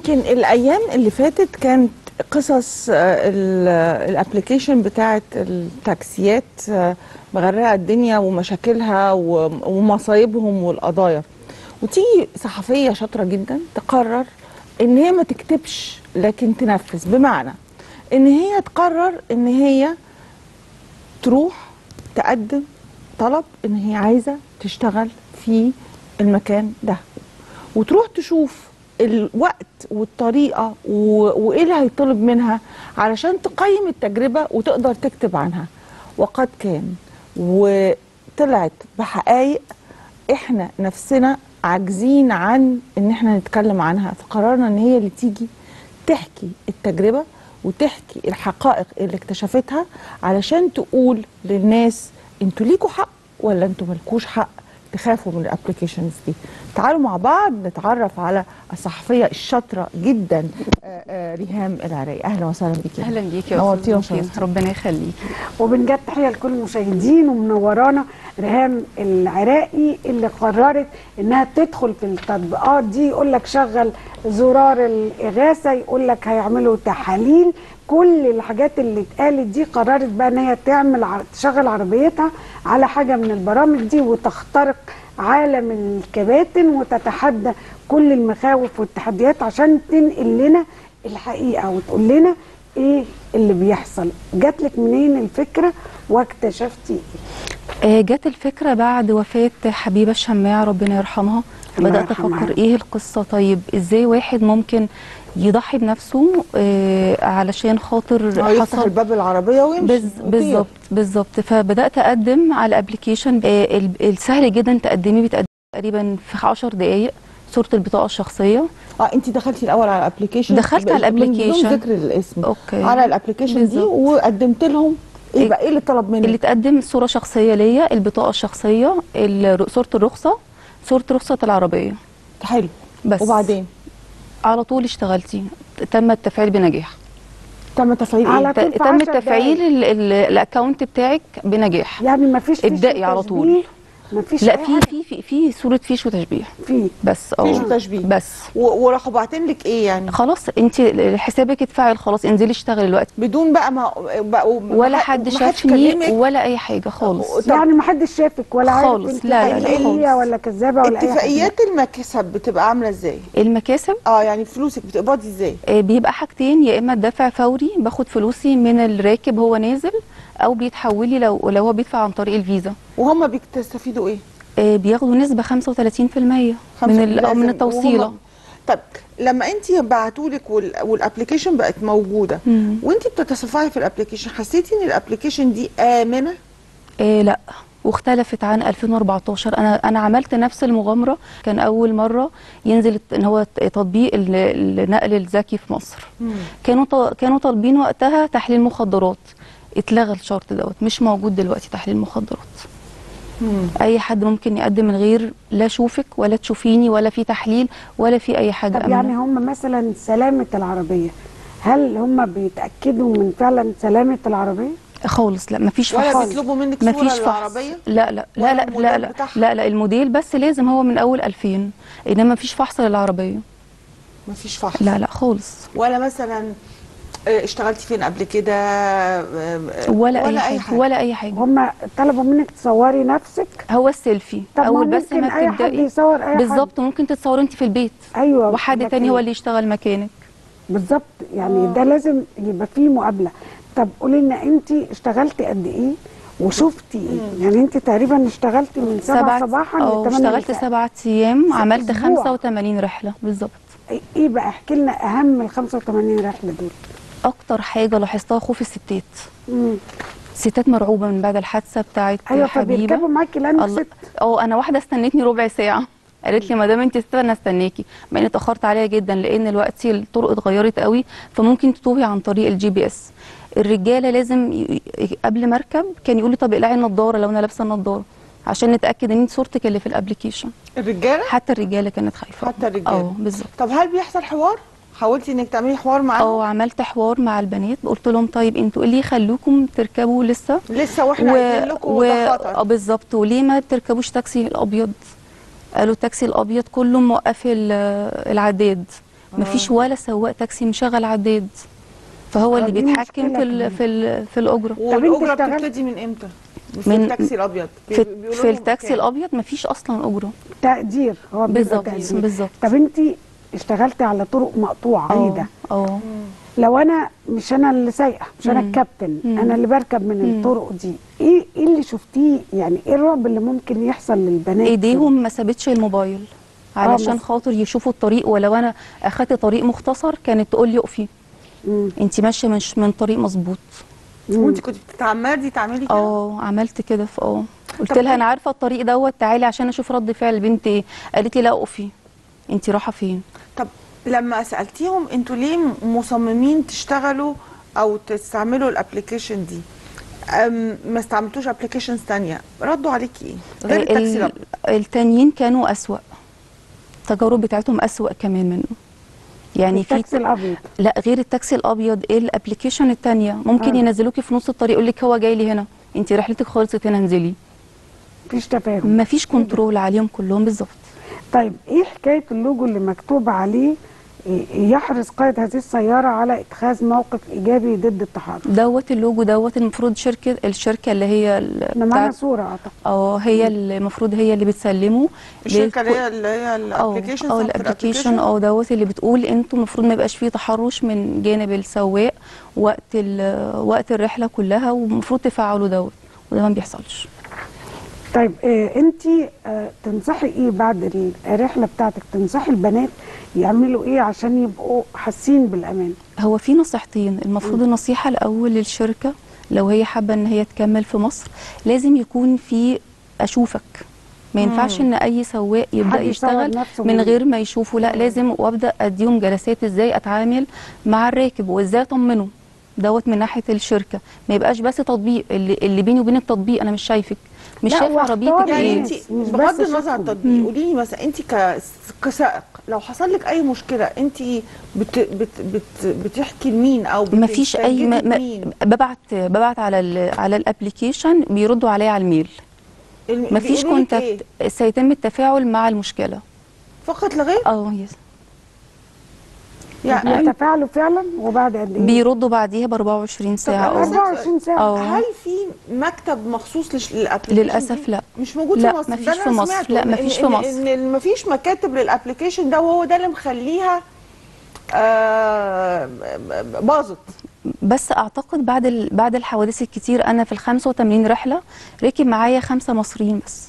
يمكن الايام اللي فاتت كانت قصص الابلكيشن بتاعت التاكسيات آه، مغرقه الدنيا ومشاكلها و- ومصايبهم والقضايا وتيجي صحفيه شاطره جدا تقرر ان هي ما تكتبش لكن تنفذ بمعنى ان هي تقرر ان هي تروح تقدم طلب ان هي عايزه تشتغل في المكان ده وتروح تشوف الوقت والطريقه و- وايه اللي هيطلب منها علشان تقيم التجربه وتقدر تكتب عنها وقد كان وطلعت بحقائق احنا نفسنا عاجزين عن ان احنا نتكلم عنها فقررنا ان هي اللي تيجي تحكي التجربه وتحكي الحقائق اللي اكتشفتها علشان تقول للناس انتوا ليكوا حق ولا انتوا مالكوش حق تخافوا من الابلكيشنز دي تعالوا مع بعض نتعرف على الصحفيه الشاطره جدا آه، آه، ريهام العراقي اهلا وسهلا بيكي اهلا بيكي يا نورتينا أستاذ ممكن. وشرفتينا. ربنا يخليكي وبنجد تحيه لكل المشاهدين ومنورانا ريهام العراقي اللي قررت انها تدخل في التطبيقات دي يقول لك شغل زرار الاغاثه يقول لك هيعملوا تحاليل كل الحاجات اللي اتقالت دي قررت بقى ان هي تعمل ع- تشغل عربيتها على حاجه من البرامج دي وتخترق عالم الكباتن وتتحدى كل المخاوف والتحديات عشان تنقل لنا الحقيقه وتقول لنا ايه اللي بيحصل جات لك منين الفكره واكتشفتي ايه آه، جت الفكره بعد وفاه حبيبه الشماع ربنا يرحمها الله بدات يرحمها. افكر ايه القصه طيب ازاي واحد ممكن يضحي بنفسه آه، علشان خاطر هو يفتح حصل الباب العربيه ويمشي بز- ويطير. بالظبط بالظبط فبدات اقدم على ابلكيشن السهل جدا تقدمي بتقدمي تقريبا في 10 دقائق صوره البطاقه الشخصيه اه انت دخلتي الاول على الابلكيشن دخلت على الابليكيشن. بدون ذكر الاسم أوكي. على الابلكيشن دي بالظبط. وقدمت لهم ايه إيه- بقى ايه اللي طلب منك اللي تقدم صوره شخصيه ليا البطاقه الشخصيه الر- صوره الرخصه صوره رخصه العربيه حلو بس وبعدين على طول اشتغلتي تم التفعيل بنجاح تم تفعيل على ايه ت- طول في تم 10 تفعيل دقايق. ال- ال- الاكونت بتاعك بنجاح يعني ما فيش ابدأي على طول. ما فيش لا أي في حاجة. في في في صوره فيش وتشبيه في بس فيش اه وتشبيه. بس و- وراحوا باعتين لك ايه يعني خلاص انت حسابك اتفعل خلاص انزلي اشتغلي دلوقتي بدون بقى ما بقوا ولا حد شافني ولا اي حاجه خالص طب يعني ما حدش شافك ولا عارف خالص. انت لا، لا، لا، حقيقية خالص. ولا كذابه ولا اي حاجه اتفاقيات المكسب بتبقى عامله ازاي المكاسب اه يعني فلوسك بتقبضي ازاي آه، بيبقى حاجتين يا اما الدفع فوري باخد فلوسي من الراكب هو نازل او بيتحول لي لو لو هو بيدفع عن طريق الفيزا وهم بيستفيدوا ايه آه، بياخدوا نسبه 35% من خمسة- ال- أو من لازم- التوصيله وهم- طب لما انت بعتولك وال- والابلكيشن بقت موجوده مم. وانت بتتصفحي في الابلكيشن حسيتي ان الابلكيشن دي امنه آه لا واختلفت عن 2014 انا انا عملت نفس المغامره كان اول مره ينزل الت- ان هو ت- تطبيق ال- النقل الذكي في مصر كانوا ط- كانوا طالبين وقتها تحليل مخدرات اتلغى الشرط دوت مش موجود دلوقتي تحليل مخدرات مم. اي حد ممكن يقدم من غير لا اشوفك ولا تشوفيني ولا في تحليل ولا في اي حاجه طب يعني أمنة. هم مثلا سلامه العربيه هل هم بيتاكدوا من فعلا سلامه العربيه خالص لا مفيش ولا فحص بيطلبوا منك صوره مفيش فحص للعربيه لا لا ولا لا لا الموديل لا لا, بتاعها؟ لا لا الموديل بس لازم هو من اول 2000 انما مفيش فحص للعربيه مفيش فحص لا لا خالص ولا مثلا آه، اشتغلتي فين قبل كده آه، آه، ولا, اي حاجه ولا اي حاجه هم طلبوا منك تصوري نفسك هو السيلفي طب اول ما بس ممكن ما اي حد بتبداي يصور اي حد بالظبط ممكن تتصوري انت في البيت ايوه وحد لكن- تاني هو اللي يشتغل مكانك بالظبط يعني ده لازم يبقى فيه مقابله طب قولي لنا انت اشتغلتي قد ايه وشفتي ايه يعني انت تقريبا اشتغلتي من 7 صباحا ل اه 8 اشتغلت سبعة ايام عملت أسبوع. 85 رحله بالظبط ايه بقى احكي لنا اهم ال 85 رحله دول اكتر حاجه لاحظتها خوف الستات مم. الستات مرعوبه من بعد الحادثه بتاعت ايوه حبيبه فبيركبوا معاكي لانك الله ست اه انا واحده استنتني ربع ساعه قالت لي ما دام انت ست انا استناكي مع اني اتاخرت عليها جدا لان دلوقتي الطرق اتغيرت قوي فممكن تتوهي عن طريق الجي بي اس الرجاله لازم ي- ي- قبل ما اركب كان يقول لي طب اقلعي النضاره لو انا لابسه النضاره عشان نتاكد ان انت صورتك اللي في الابلكيشن الرجاله حتى الرجاله كانت خايفه حتى الرجالة. اه بالظبط طب هل بيحصل حوار حاولتي انك تعملي حوار معاهم اه عملت حوار مع البنات قلت لهم طيب انتوا ايه اللي يخلوكم تركبوا لسه لسه واحنا عايزين لكم و... وده اه خطر بالظبط وليه ما بتركبوش تاكسي الابيض قالوا التاكسي الابيض كله موقف ال- العداد مفيش ولا سواق تاكسي مشغل عداد فهو آه، اللي دي بيتحكم مشكلة في ال كمان. في ال في الاجره والاجره اشتغلت- بتبتدي من امتى؟ في من- التاكسي الابيض في, بيقولوا في لهم التاكسي كام؟ الابيض مفيش اصلا اجره تقدير هو بيبقى بالظبط تقدير بالظبط طب انت اشتغلتي على طرق مقطوعه اه عريضه اه لو انا مش انا اللي سايقه مش انا مم. الكابتن مم. انا اللي بركب من مم. الطرق دي ايه ايه اللي شفتيه يعني ايه الرعب اللي ممكن يحصل للبنات ايديهم ما سابتش الموبايل علشان بس- خاطر يشوفوا الطريق ولو انا اخدت طريق مختصر كانت تقول لي اقفي مم. انت ماشيه مش من طريق مظبوط مم. وانت كنت بتتعمدي تعملي كده؟ اه عملت كده في اه قلت طب لها إيه؟ انا عارفه الطريق دوت تعالي عشان اشوف رد فعل البنت ايه قالت لي لا اقفي انت رايحه فين طب لما سالتيهم انتوا ليه مصممين تشتغلوا او تستعملوا الابلكيشن دي أم ما استعملتوش ابلكيشنز تانية ردوا عليكي ايه غير التاكسي ال- الابيض التانيين كانوا اسوأ التجارب بتاعتهم اسوأ كمان منه يعني في التاكسي الابيض لا غير التاكسي الابيض ايه الابلكيشن التانية ممكن آه. ينزلوكي في نص الطريق يقول لك هو جاي لي هنا انت رحلتك خلصت هنا انزلي مفيش تفاهم مفيش كنترول عليهم كلهم بالظبط طيب ايه حكايه اللوجو اللي مكتوب عليه إيه- يحرص قائد هذه السياره على اتخاذ موقف ايجابي ضد التحرش دوت اللوجو دوت المفروض شركه الشركه اللي هي ال- احنا معانا بتاعت- صوره اعتقد اه هي اللي المفروض هي اللي بتسلمه الشركه للكو- اللي هي اللي هي اه الابلكيشن اه الابلكيشن اه دوت اللي بتقول انتوا المفروض ما يبقاش فيه تحرش من جانب السواق وقت ال- وقت الرحله كلها والمفروض تفعلوا دوت وده ما بيحصلش طيب إيه انت آه تنصحي ايه بعد الرحله بتاعتك تنصحي البنات يعملوا ايه عشان يبقوا حاسين بالامان هو في نصيحتين المفروض النصيحه الاول للشركه لو هي حابه ان هي تكمل في مصر لازم يكون في اشوفك ما ينفعش ان اي سواق يبدا حد يصور يشتغل نفسه من من- غير ما يشوفه لا لازم وابدا اديهم جلسات ازاي اتعامل مع الراكب وازاي اطمنه دوت من ناحيه الشركه ما يبقاش بس تطبيق اللي, اللي بيني وبين التطبيق انا مش شايفك مش لا، شايف واختار عربيتك يعني ايه انت مش بغض بس النظر عن شكله. التطبيق قولي لي مثلا انت ك- كسائق لو حصل لك اي مشكله انت بت بت بت بتحكي لمين او ما فيش اي ما بتستنجدي ما بمين؟ ببعت ببعت على ال على الابلكيشن بيردوا عليا على الميل الم- ما فيش بيقولوا لك كونتاكت ايه؟ سيتم التفاعل مع المشكله فقط لا غير اه يس يعني يتفاعلوا فعلا وبعد قد ايه بيردوا بعديها ب 24 ساعه أنا اه عايزة- 24 ساعه اه هل في مكتب مخصوص لش- للابلكيشن للأسف دي؟ لا. مش موجود لا، في مصر مفيش ده أنا في مصر. سمعته. لا، إن- مفيش في إن- مصر. ان مفيش مكاتب للابلكيشن ده وهو ده اللي مخليها آه باظت بس اعتقد بعد ال... بعد الحوادث الكتير انا في ال 85 رحله ركب معايا خمسه مصريين بس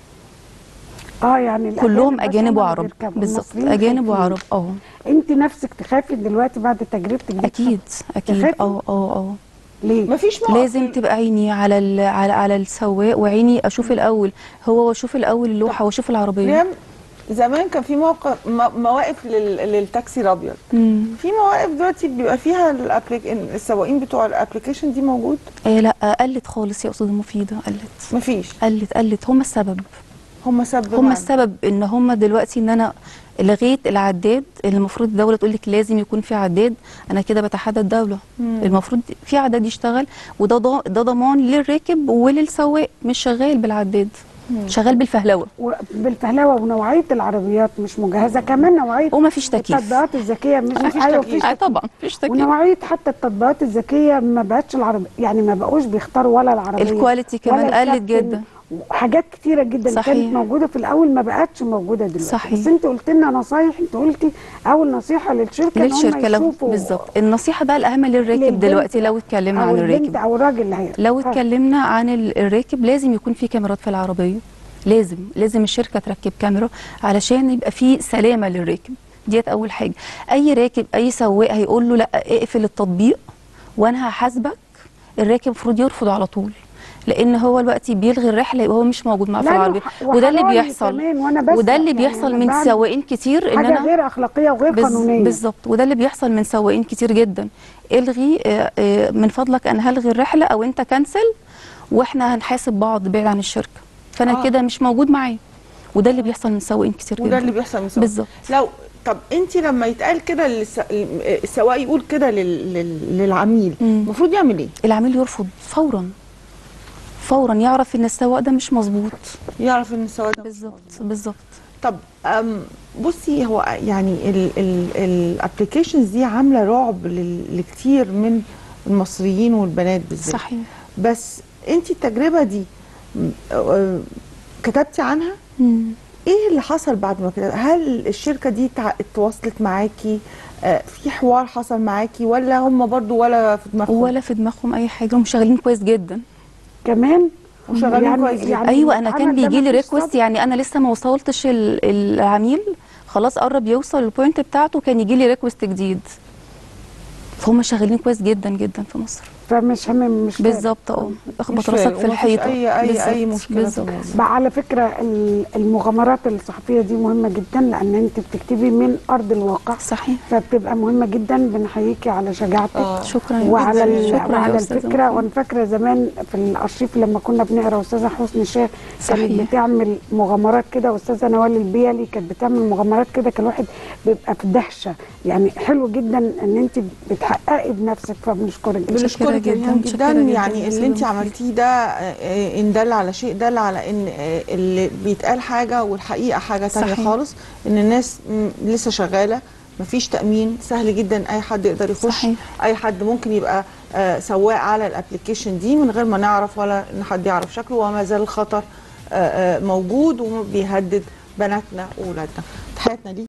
اه يعني الأجانب كلهم بس اجانب هم اللي وعرب بيركبوا. بالظبط المصريين اجانب خايفين. وعرب اه انت نفسك تخافي دلوقتي بعد تجربتك دي اكيد اكيد تخافي؟ اه اه اه ليه؟ مفيش موقف لازم تبقى عيني على ال... على على السواق وعيني اشوف الاول هو واشوف الاول اللوحه واشوف العربيه ريم زمان كان في موقف م- مواقف لل... للتاكسي الابيض مم. في مواقف دلوقتي بيبقى فيها الأبليك... السواقين بتوع الابلكيشن دي موجود آه لا قلت خالص يا استاذه مفيده قلت مفيش قلت قلت هم السبب هم سبب هم السبب ان هم دلوقتي ان انا لغيت العداد اللي المفروض الدوله تقول لك لازم يكون في عداد انا كده بتحدى الدوله مم. المفروض في عداد يشتغل وده ضا- ده ضمان للراكب وللسواق مش شغال بالعداد شغال بالفهلوه بالفهلوه ونوعيه العربيات مش مجهزه كمان نوعيه وما فيش تكييف التطبيقات الذكيه مش مفيش ايوه تكييف. آه طبعا مفيش تكييف ونوعيه حتى التطبيقات الذكيه ما بقتش العربيه يعني ما بقوش بيختاروا ولا العربيه الكواليتي كمان ولا قلت الكابتن. جدا حاجات كتيره جدا صحيح. كانت موجوده في الاول ما بقتش موجوده دلوقتي صحيح. بس انت قلت لنا نصايح انت قلتي اول نصيحه للشركه ان هم للشركه لو يشوفوا بالظبط النصيحه بقى الاهم للراكب للبنت دلوقتي لو اتكلمنا او عن البنت الراكب او الراجل اللي هيركب لو آه. اتكلمنا عن ال- الراكب لازم يكون في كاميرات في العربيه لازم لازم الشركه تركب كاميرا علشان يبقى في سلامه للراكب ديت اول حاجه اي راكب اي سواق هيقول له لا اقفل التطبيق وانا هحاسبك الراكب المفروض يرفض على طول لان هو دلوقتي بيلغي الرحله يبقى هو مش موجود معاه في لا، العربيه وح- وده اللي وحرامي بيحصل كمان وأنا بسمع وده اللي يعني بيحصل أنا من بعمل سواقين كتير ان حاجه انا غير اخلاقيه وغير بز- قانونيه بالظبط وده اللي بيحصل من سواقين كتير جدا الغي آه، آه، من فضلك انا هلغي الرحله او انت كنسل واحنا هنحاسب بعض بعيد عن الشركه فانا آه. آه. كده مش موجود معايا وده اللي بيحصل من سواقين كتير وده جدا اللي بيحصل من سواق. بالظبط لو طب انت لما يتقال كده للس... السواق يقول كده لل... لل... للعميل مم. المفروض يعمل ايه؟ العميل يرفض فورا فورا يعرف ان السواق ده مش مظبوط يعرف ان السواق ده بالظبط بالظبط طب أم، بصي هو يعني الابلكيشنز دي عامله رعب لل- لكتير من المصريين والبنات بالذات صحيح بس انت التجربه دي م- آه، كتبتي عنها مم. ايه اللي حصل بعد ما كده هل الشركه دي تع- اتواصلت معاكي آه، في حوار حصل معاكي ولا هم برضو ولا في دماغهم ولا في دماغهم اي حاجه هم شغالين كويس جدا كمان وشغالين كويس جدا. ايوه انا كان العمل ده بيجي لي مفيش ريكوست صبر. يعني انا لسه ما وصلتش ال- العميل خلاص قرب يوصل البوينت بتاعته كان يجي لي ريكوست جديد فهم شغالين كويس جدا جدا في مصر فمش هم مش فارق. بالظبط اه اخبط مش راسك فارق، في ومفيش الحيطه اي اي اي بالظبط، مشكله في بالظبط. الموضوع. بقى على فكرة ال- المغامرات الصحفية دي مهمة جدا لأن أنت بتكتبي من أرض الواقع صحيح فبتبقى مهمة جدا بنحييكي على شجاعتك آه. شكرا وعلى ال- شكرا يا وعلى أستاذة الفكره وفاء. وانا فاكره زمان في الارشيف لما كنا بنقرا استاذه حسني شاه كانت صحيح. بتعمل مغامرات كده واستاذه نوال البيلي كانت بتعمل مغامرات كده كان الواحد بيبقى في دهشه يعني حلو جدا ان انت بتحققي بنفسك فبنشكرك جدا. بنشكرك جداً، جدا متشكرة جدا جداً يعني يا اللي انت أستاذة عملتيه ده آه، ان دل على شيء دل على ان آه، اللي بيتقال حاجه والحقيقه حاجه تانية صحيح. خالص ان الناس م، لسه شغاله مفيش تامين سهل جدا اي حد يقدر يخش صحيح. اي حد ممكن يبقى آه، سواق على الابلكيشن دي من غير ما نعرف ولا ان حد يعرف شكله وما زال الخطر آه، آه، موجود وبيهدد بناتنا واولادنا تحياتنا ليك